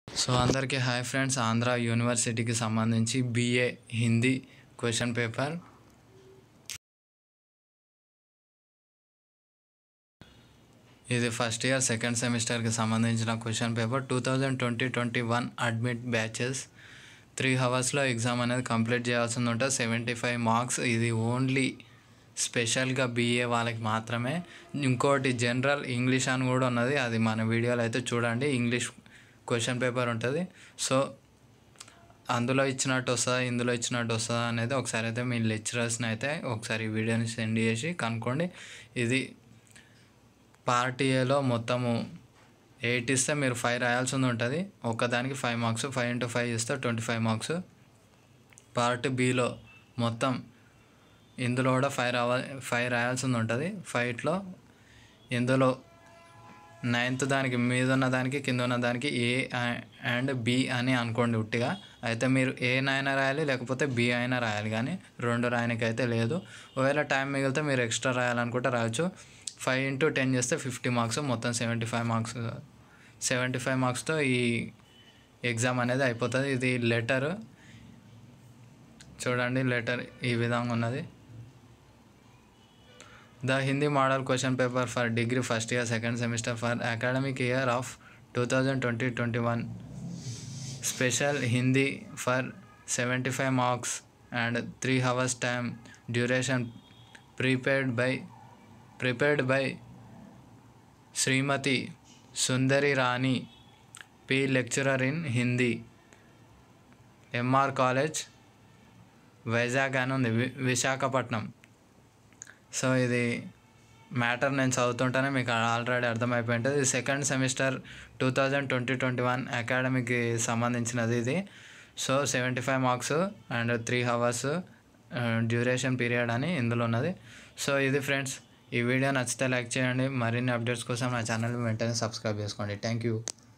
so అందరికీ hi friends Andhra యూనివర్సిటీకి సంబంధించి బీఏ హిందీ క్వశ్చన్ పేపర్ ఇది ఫస్ట్ ఇయర్ సెకండ్ సెమిస్టర్కి సంబంధించిన question paper two thousand twenty twenty one admit batches three అవర్స్లో ఎగ్జామ్ అనేది కంప్లీట్ చేయాల్సి ఉంటుంది సెవెంటీ ఫైవ్ మార్క్స్ ఇది ఓన్లీ స్పెషల్గా బీఏ వాళ్ళకి మాత్రమే ఇంకోటి జనరల్ ఇంగ్లీష్ అని కూడా ఉన్నది అది మన వీడియోలో అయితే చూడండి ఇంగ్లీష్ క్వశ్చన్ పేపర్ ఉంటుంది సో అందులో ఇచ్చినట్టు వస్తుందా ఇందులో ఇచ్చినట్టు వస్తుందా అనేది ఒకసారి అయితే మీ లెక్చరర్స్ని అయితే ఒకసారి ఈ వీడియోని సెండ్ చేసి కనుక్కోండి ఇది పార్ట్ ఏలో మొత్తము ఎయిట్ ఇస్తే మీరు ఫైవ్ రాయాల్సి ఉంటుంది ఒక్కదానికి five marks five into five ఇస్తే twenty five marks part below మొత్తం ఇందులో కూడా ఫైవ్ రావ ఫైవ్ రాయాల్సి ఉంటుంది ఫైవ్లో ఇందులో నైన్త్ దానికి మీద ఉన్న దానికి కింద ఉన్న దానికి ఏ అండ్ బి అని అనుకోండి ఉట్టిగా అయితే మీరు ఏ అయినా రాయాలి లేకపోతే బి అయినా రాయాలి కానీ రెండు రాయడానికి అయితే లేదు ఒకవేళ టైం మిగిలితే మీరు ఎక్స్ట్రా రాయాలనుకుంటే రాయొచ్చు ఫైవ్ ఇంటూ టెన్ చేస్తే ఫిఫ్టీ మార్క్స్ మొత్తం seventy five marks seventy five మార్క్స్తో ఈ ఎగ్జామ్ అనేది అయిపోతుంది ఇది లెటర్ చూడండి లెటర్ ఈ విధంగా ఉన్నది the Hindi model question paper for degree first year second semester for academic year of two thousand twenty twenty one special Hindi for seventy five marks and three hours time duration prepared by prepared by Shrimati Sundari Rani P lecturer in Hindi MR college Vizag అని ఉంది V Visakhapatnam so ఇది matter నేను చదువుతుంటేనే మీకు already అర్థమైపోయి ఉంటుంది ఇది second semester two thousand twenty twenty one అకాడమీకి సంబంధించినది ఇది so seventy five marks and three hours duration period అని ఇందులో ఉన్నది సో ఇది ఫ్రెండ్స్ ఈ వీడియో నచ్చితే లైక్ చేయండి మరిన్ని అప్డేట్స్ కోసం నా ఛానల్ వెంటనే సబ్స్క్రైబ్ చేసుకోండి థ్యాంక్ యూ